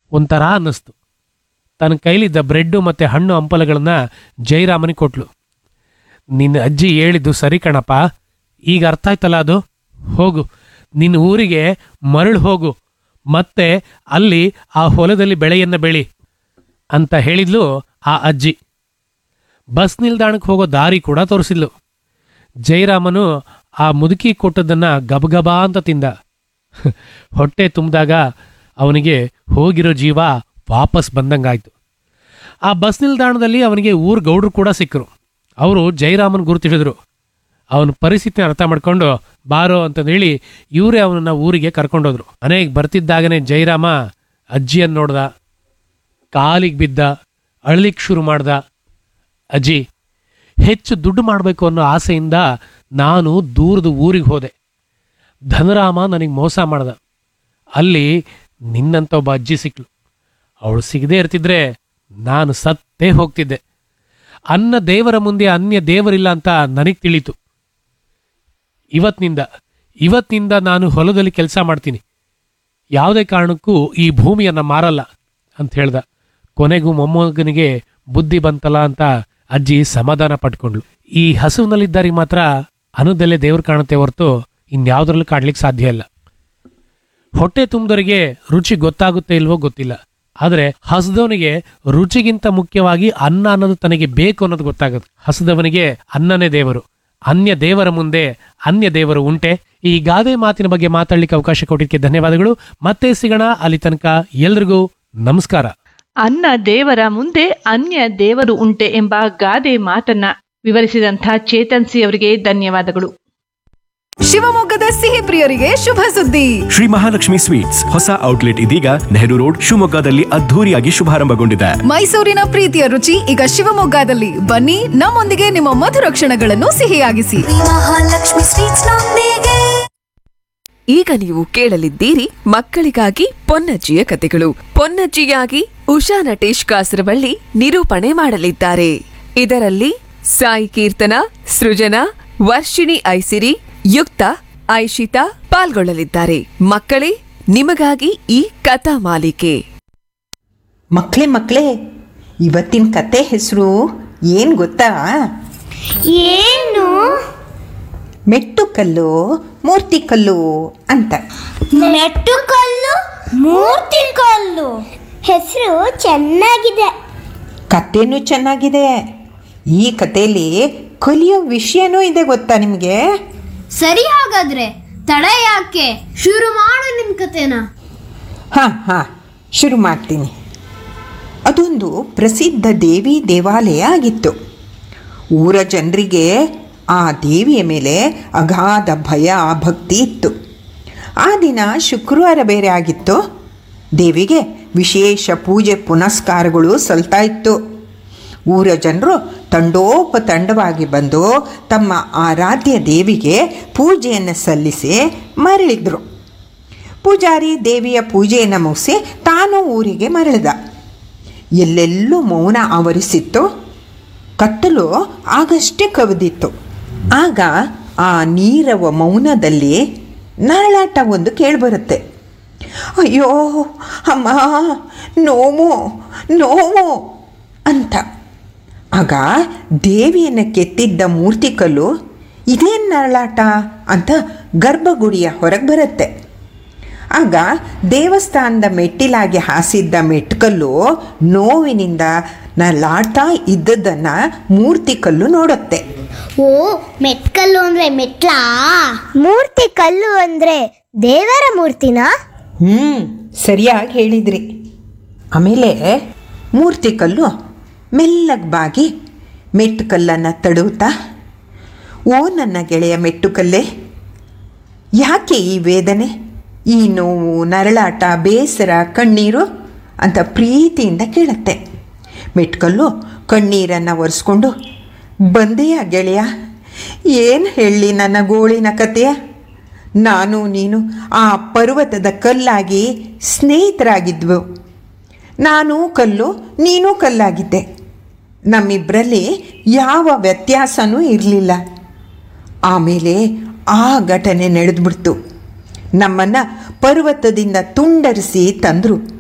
ಒಂಥರ ಅನ್ನಿಸ್ತು ತನ್ನ ಕೈಲಿದ್ದ ಬ್ರೆಡ್ಡು ಮತ್ತು ಹಣ್ಣು ಹಂಪಲಗಳನ್ನ ಜಯರಾಮನಿಗೆ ಕೊಟ್ಲು ನಿನ್ನ ಅಜ್ಜಿ ಹೇಳಿದ್ದು ಸರಿ ಕಣಪ್ಪ ಈಗ ಅರ್ಥ ಆಯ್ತಲ್ಲ ಅದು ಹೋಗು ನಿನ್ನ ಊರಿಗೆ ಮರಳು ಹೋಗು ಮತ್ತೆ ಅಲ್ಲಿ ಆ ಹೊಲದಲ್ಲಿ ಬೆಳೆಯನ್ನ ಬೆಳಿ ಅಂತ ಹೇಳಿದ್ಲು ಆ ಅಜ್ಜಿ ಬಸ್ ನಿಲ್ದಾಣಕ್ಕೆ ಹೋಗೋ ದಾರಿ ಕೂಡ ತೋರಿಸಿದ್ಲು ಜಯರಾಮನು ಆ ಮುದುಕಿ ಕೊಟ್ಟದನ್ನ ಗಬಗಬಾ ಅಂತ ತಿಂದ ಹೊಟ್ಟೆ ತುಂಬಿದಾಗ ಅವನಿಗೆ ಹೋಗಿರೋ ಜೀವ ವಾಪಸ್ ಬಂದಂಗಾಯ್ತು ಆ ಬಸ್ ನಿಲ್ದಾಣದಲ್ಲಿ ಅವನಿಗೆ ಊರ್ ಗೌಡ್ರು ಕೂಡ ಸಿಕ್ಕರು ಅವರು ಜಯರಾಮನ್ ಗುರುತಿಡಿದ್ರು ಅವನ ಪರಿಸ್ಥಿತಿನ ಅರ್ಥ ಮಾಡ್ಕೊಂಡು ಬಾರೋ ಅಂತಂದೇಳಿ ಇವರೇ ಅವನನ್ನ ಊರಿಗೆ ಕರ್ಕೊಂಡೋದ್ರು ಮನೆಗೆ ಬರ್ತಿದ್ದಾಗನೇ ಜಯರಾಮ ಅಜ್ಜಿಯನ್ನು ನೋಡ್ದ ಕಾಲಿಗೆ ಬಿದ್ದ ಅಳ್ಲಿಕ್ಕೆ ಶುರು ಮಾಡ್ದ ಅಜ್ಜಿ ಹೆಚ್ಚು ದುಡ್ಡು ಮಾಡಬೇಕು ಅನ್ನೋ ಆಸೆಯಿಂದ ನಾನು ದೂರದ ಊರಿಗೆ ಹೋದೆ ಧನರಾಮ ನನಗೆ ಮೋಸ ಮಾಡ್ದ ಅಲ್ಲಿ ನಿನ್ನಂತ ಒಬ್ಬ ಅಜ್ಜಿ ಸಿಕ್ಳು ಅವಳು ಸಿಗದೆ ಇರ್ತಿದ್ರೆ ನಾನು ಸತ್ತೇ ಹೋಗ್ತಿದ್ದೆ ಅನ್ನ ದೇವರ ಮುಂದೆ ಅನ್ಯ ದೇವರಿಲ್ಲ ಅಂತ ನನಗೆ ತಿಳಿತು ಇವತ್ತಿನಿಂದ ಇವತ್ತಿನಿಂದ ನಾನು ಹೊಲದಲ್ಲಿ ಕೆಲಸ ಮಾಡ್ತೀನಿ ಯಾವುದೇ ಕಾರಣಕ್ಕೂ ಈ ಭೂಮಿಯನ್ನ ಮಾರಲ್ಲ ಅಂತ ಹೇಳ್ದ ಕೊನೆಗೂ ಮೊಮ್ಮಗನಿಗೆ ಬುದ್ಧಿ ಬಂತಲ್ಲ ಅಂತ ಅಜ್ಜಿ ಸಮಾಧಾನ ಪಟ್ಕೊಂಡ್ಳು ಈ ಹಸುವಿನಲ್ಲಿದ್ದಾರೆ ಮಾತ್ರ ಅನ್ನದಲ್ಲೇ ದೇವ್ರು ಕಾಣುತ್ತೆ ಹೊರತು ಇನ್ಯಾವುದ್ರಲ್ಲೂ ಕಾಡ್ಲಿಕ್ಕೆ ಸಾಧ್ಯ ಇಲ್ಲ ಹೊಟ್ಟೆ ತುಂಬಿದವರಿಗೆ ರುಚಿ ಗೊತ್ತಾಗುತ್ತೆ ಇಲ್ವೋ ಗೊತ್ತಿಲ್ಲ ಆದರೆ ಹಸದವನಿಗೆ ರುಚಿಗಿಂತ ಮುಖ್ಯವಾಗಿ ಅನ್ನ ಅನ್ನೋದು ತನಗೆ ಬೇಕು ಅನ್ನೋದು ಗೊತ್ತಾಗುತ್ತೆ ಹಸದವನಿಗೆ ಅನ್ನನೇ ದೇವರು ಅನ್ಯ ದೇವರ ಮುಂದೆ ಅನ್ಯ ದೇವರು ಉಂಟೆ ಈ ಗಾದೆ ಮಾತಿನ ಬಗ್ಗೆ ಮಾತಾಡ್ಲಿಕ್ಕೆ ಅವಕಾಶ ಕೊಟ್ಟಿದ್ದಕ್ಕೆ ಧನ್ಯವಾದಗಳು ಮತ್ತೆ ಸಿಗೋಣ ಅಲ್ಲಿ ತನಕ ಎಲ್ರಿಗೂ ನಮಸ್ಕಾರ ಅನ್ನ ದೇವರ ಮುಂದೆ ಅನ್ಯ ದೇವರು ಉಂಟೆ ಎಂಬ ಗಾದೆ ಮಾತನ್ನ ವಿವರಿಸಿದಂಥ ಚೇತನ್ ಸಿ ಅವರಿಗೆ ಧನ್ಯವಾದಗಳು ಶಿವಮೊಗ್ಗದ ಸಿಹಿ ಪ್ರಿಯರಿಗೆ ಶುಭ ಸುದ್ದಿ ಶ್ರೀ ಮಹಾಲಕ್ಷ್ಮಿ ಸ್ವೀಟ್ಸ್ ಹೊಸ ಔಟ್ಲೆಟ್ ಇದೀಗ ನೆಹರು ರೋಡ್ ಶಿವಮೊಗ್ಗದಲ್ಲಿ ಅದ್ಧೂರಿಯಾಗಿ ಶುಭಾರಂಭಗೊಂಡಿದೆ ಮೈಸೂರಿನ ಪ್ರೀತಿಯ ರುಚಿ ಈಗ ಶಿವಮೊಗ್ಗದಲ್ಲಿ ಬನ್ನಿ ನಮ್ಮೊಂದಿಗೆ ನಿಮ್ಮ ಮಧುರ ಕ್ಷಣಗಳನ್ನು ಸಿಹಿಯಾಗಿಸಿ ಮಹಾಲಕ್ಷ್ಮಿ ಸ್ವೀಟ್ಸ್ ನೊಂದಿಗೆ ಈಗ ನೀವು ಕೇಳಲಿದ್ದೀರಿ ಮಕ್ಕಳಿಗಾಗಿ ಪೊನ್ನಜ್ಜಿಯ ಕತೆಗಳು ಪೊನ್ನಜ್ಜಿಯಾಗಿ ಉಷಾ ನಟೇಶ್ ಕಾಸರವಳ್ಳಿ ನಿರೂಪಣೆ ಮಾಡಲಿದ್ದಾರೆ ಇದರಲ್ಲಿ ಸಾಯಿ ಕೀರ್ತನ ಸೃಜನಾ ವರ್ಷಿಣಿ ಐಸಿರಿ ಯುಕ್ತ ಐಶಿತಾ ಪಾಲ್ಗೊಳ್ಳಲಿದ್ದಾರೆ ಮಕ್ಕಳೇ ನಿಮಗಾಗಿ ಈ ಕಥಾ ಮಾಲಿಕೆ ಮಕ್ಕಳೇ ಮಕ್ಕಳೇ ಇವತ್ತಿನ ಕತೆ ಹೆಸರು ಏನು ಗೊತ್ತಾ ಏನು ಮೆಟ್ಟು ಕಲ್ಲು ಮೂರ್ತಿ ಕಲ್ಲು ಅಂತ ಮೆಟ್ಟು ಕಲ್ಲು ಮೂರ್ತಿ ಕಲ್ಲು ಹೆಸರು ಚೆನ್ನಾಗಿದೆ ಕಥೆನೂ ಚೆನ್ನಾಗಿದೆ ಈ ಕಥೆಯಲ್ಲಿ ಕಲಿಯೋ ವಿಷಯನೂ ಇದೆ ಗೊತ್ತಾ ನಿಮಗೆ ಸರಿ ಹಾಗಾದ್ರೆ ತಡ ಯಾಕೆ ಶುರು ಮಾಡು ನಿಮ್ ಕತೆನ ಹಾಂ ಹಾಂ ಶುರು ಮಾಡ್ತೀನಿ ಅದೊಂದು ಪ್ರಸಿದ್ಧ ದೇವಿ ದೇವಾಲಯ ಆಗಿತ್ತು ಊರ ಜನರಿಗೆ ಆ ದೇವಿಯ ಮೇಲೆ ಅಗಾಧ ಭಯ ಭಕ್ತಿ ಇತ್ತು ಆ ದಿನ ಶುಕ್ರವಾರ ಬೇರೆ ಆಗಿತ್ತು ದೇವಿಗೆ ವಿಶೇಷ ಪೂಜೆ ಪುನಸ್ಕಾರಗಳು ಸಲ್ತಾ ಇತ್ತು ಊರ ಜನರು ತಂಡೋಪತಂಡವಾಗಿ ಬಂದು ತಮ್ಮ ಆರಾಧ್ಯ ದೇವಿಗೆ ಪೂಜೆಯನ್ನು ಸಲ್ಲಿಸಿ ಮರಳಿದ್ರು ಪೂಜಾರಿ ದೇವಿಯ ಪೂಜೆಯನ್ನು ಮುಗಿಸಿ ತಾನು ಊರಿಗೆ ಮರಳಿದ ಎಲ್ಲೆಲ್ಲೂ ಮೌನ ಆವರಿಸಿತ್ತು ಕತ್ತಲು ಆಗಷ್ಟೇ ಕವಿದಿತ್ತು ಆಗ ಆ ನೀರವ ಮೌನದಲ್ಲಿ ನರಳಾಟ ಒಂದು ಕೇಳಿಬರುತ್ತೆ ಅಯ್ಯೋ ಅಮ್ಮ ನೋವು ನೋವು ಅಂತ ಆಗ ದೇವಿಯನ್ನು ಕೆತ್ತಿದ್ದ ಮೂರ್ತಿಕಲ್ಲು ಇದೇನು ನರಳಾಟ ಅಂತ ಗರ್ಭಗುಡಿಯ ಹೊರಗೆ ಬರುತ್ತೆ ಆಗ ದೇವಸ್ಥಾನದ ಮೆಟ್ಟಿಲಾಗಿ ಹಾಸಿದ್ದ ಮೆಟ್ಕಲ್ಲು ನೋವಿನಿಂದ ನರಳಾಡ್ತಾ ಇದ್ದದ್ದನ್ನು ಮೂರ್ತಿಕಲ್ಲು ನೋಡುತ್ತೆ ಓ ಮೆಟ್ಕಲ್ಲು ಅಂದ್ರೆ ಮೆಟ್ಲಾ ಮೂರ್ತಿ ಕಲ್ಲು ಅಂದ್ರೆ ದೇವರ ಮೂರ್ತಿನಾ ಹ್ಞೂ ಸರಿಯಾಗಿ ಹೇಳಿದ್ರಿ ಆಮೇಲೆ ಮೂರ್ತಿ ಕಲ್ಲು ಮೆಲ್ಲಗೆ ಬಾಗಿ ಮೆಟ್ಟುಕಲ್ಲನ್ನು ತಡುತ್ತಾ ಓ ನನ್ನ ಗೆಳೆಯ ಮೆಟ್ಟುಕಲ್ಲೇ ಯಾಕೆ ಈ ವೇದನೆ ಈ ನೋವು ನರಳಾಟ ಬೇಸರ ಕಣ್ಣೀರು ಅಂತ ಪ್ರೀತಿಯಿಂದ ಕೇಳುತ್ತೆ ಮೆಟ್ಕಲ್ಲು ಕಣ್ಣೀರನ್ನು ಒರೆಸ್ಕೊಂಡು ಬಂದೆಯ ಗೆಳೆಯ ಏನು ಹೇಳಿ ನನ್ನ ಗೋಳಿನ ಕತೆಯ ನಾನು ನೀನು ಆ ಪರ್ವತದ ಕಲ್ಲಾಗಿ ಸ್ನೇಹಿತರಾಗಿದ್ವು ನಾನು ಕಲ್ಲು ನೀನು ಕಲ್ಲಾಗಿದ್ದೆ ನಮ್ಮಿಬ್ಬರಲ್ಲಿ ಯಾವ ವ್ಯತ್ಯಾಸನೂ ಇರಲಿಲ್ಲ ಆಮೇಲೆ ಆ ಘಟನೆ ನಡೆದ್ಬಿಡ್ತು ನಮ್ಮನ್ನು ಪರ್ವತದಿಂದ ತುಂಡರಿಸಿ ತಂದರು